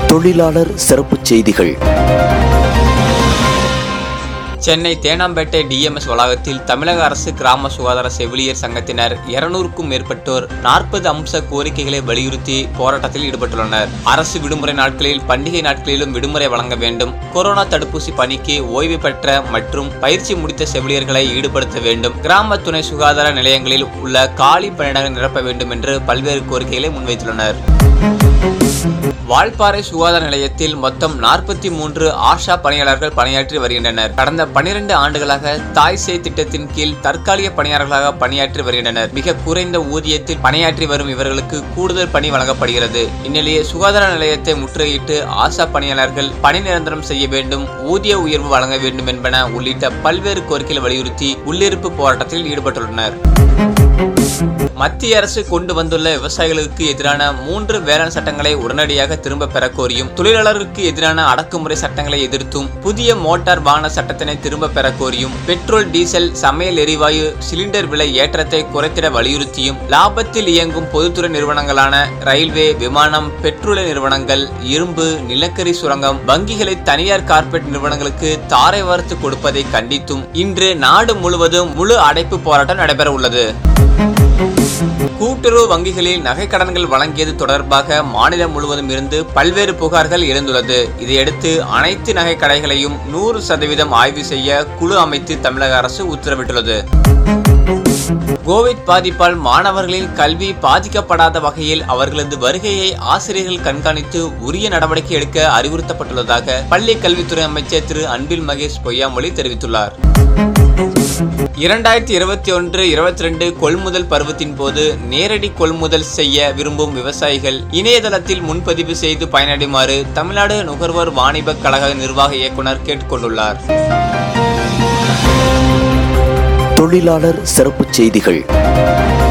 தொழிலாளர் சிறப்புச் செய்திகள் சென்னை தேனாம்பேட்டை டிஎம்எஸ் வளாகத்தில் தமிழக அரசு கிராம சுகாதார செவிலியர் சங்கத்தினர் இருநூறுக்கும் மேற்பட்டோர் நாற்பது அம்ச கோரிக்கைகளை வலியுறுத்தி போராட்டத்தில் ஈடுபட்டுள்ளனர் அரசு விடுமுறை நாட்களில் பண்டிகை நாட்களிலும் விடுமுறை வழங்க வேண்டும் கொரோனா தடுப்பூசி பணிக்கு ஓய்வு பெற்ற மற்றும் பயிற்சி முடித்த செவிலியர்களை ஈடுபடுத்த வேண்டும் கிராம துணை சுகாதார நிலையங்களில் உள்ள காலி பணியிடங்களை நிரப்ப வேண்டும் என்று பல்வேறு கோரிக்கைகளை முன்வைத்துள்ளனர் வால்பாறை சுகாதார நிலையத்தில் மொத்தம் நாற்பத்தி மூன்று ஆஷா பணியாளர்கள் பணியாற்றி வருகின்றனர் கடந்த பனிரெண்டு ஆண்டுகளாக தாய் சேய் திட்டத்தின் கீழ் தற்காலிக பணியாளர்களாக பணியாற்றி வருகின்றனர் மிக குறைந்த ஊதியத்தில் பணியாற்றி வரும் இவர்களுக்கு கூடுதல் பணி வழங்கப்படுகிறது இந்நிலையே சுகாதார நிலையத்தை முற்றுகையிட்டு ஆஷா பணியாளர்கள் பணி நிரந்தரம் செய்ய வேண்டும் ஊதிய உயர்வு வழங்க வேண்டும் என்பன உள்ளிட்ட பல்வேறு கோரிக்கைகளை வலியுறுத்தி உள்ளிருப்பு போராட்டத்தில் ஈடுபட்டுள்ளனர் மத்திய அரசு கொண்டு வந்துள்ள விவசாயிகளுக்கு எதிரான மூன்று வேளாண் சட்டங்களை உடனடியாக திரும்ப பெற கோரியும் தொழிலாளர்களுக்கு எதிரான அடக்குமுறை சட்டங்களை எதிர்த்தும் புதிய மோட்டார் வாகன சட்டத்தினை திரும்ப பெற கோரியும் பெட்ரோல் டீசல் சமையல் எரிவாயு சிலிண்டர் விலை ஏற்றத்தை குறைத்திட வலியுறுத்தியும் லாபத்தில் இயங்கும் பொதுத்துறை நிறுவனங்களான ரயில்வே விமானம் பெட்ரோலிய நிறுவனங்கள் இரும்பு நிலக்கரி சுரங்கம் வங்கிகளை தனியார் கார்ப்பரேட் நிறுவனங்களுக்கு தாரை வார்த்து கொடுப்பதை கண்டித்தும் இன்று நாடு முழுவதும் முழு அடைப்பு போராட்டம் நடைபெற உள்ளது கூட்டுறவு வங்கிகளில் நகை கடன்கள் வழங்கியது தொடர்பாக மாநிலம் முழுவதும் இருந்து பல்வேறு புகார்கள் எழுந்துள்ளது இதையடுத்து அனைத்து நகை கடைகளையும் நூறு சதவீதம் ஆய்வு செய்ய குழு அமைத்து தமிழக அரசு உத்தரவிட்டுள்ளது கோவிட் பாதிப்பால் மாணவர்களின் கல்வி பாதிக்கப்படாத வகையில் அவர்களது வருகையை ஆசிரியர்கள் கண்காணித்து உரிய நடவடிக்கை எடுக்க அறிவுறுத்தப்பட்டுள்ளதாக பள்ளி கல்வித்துறை அமைச்சர் திரு அன்பில் மகேஷ் பொய்யாமொழி தெரிவித்துள்ளார் இரண்டாயிரத்தி இருபத்தி ஒன்று இருபத்தி ரெண்டு கொள்முதல் பருவத்தின் போது நேரடி கொள்முதல் செய்ய விரும்பும் விவசாயிகள் இணையதளத்தில் முன்பதிவு செய்து பயனடையுமாறு தமிழ்நாடு நுகர்வோர் வாணிபக் கழக நிர்வாக இயக்குனர் கேட்டுக்கொண்டுள்ளார் தொழிலாளர் சிறப்புச் செய்திகள்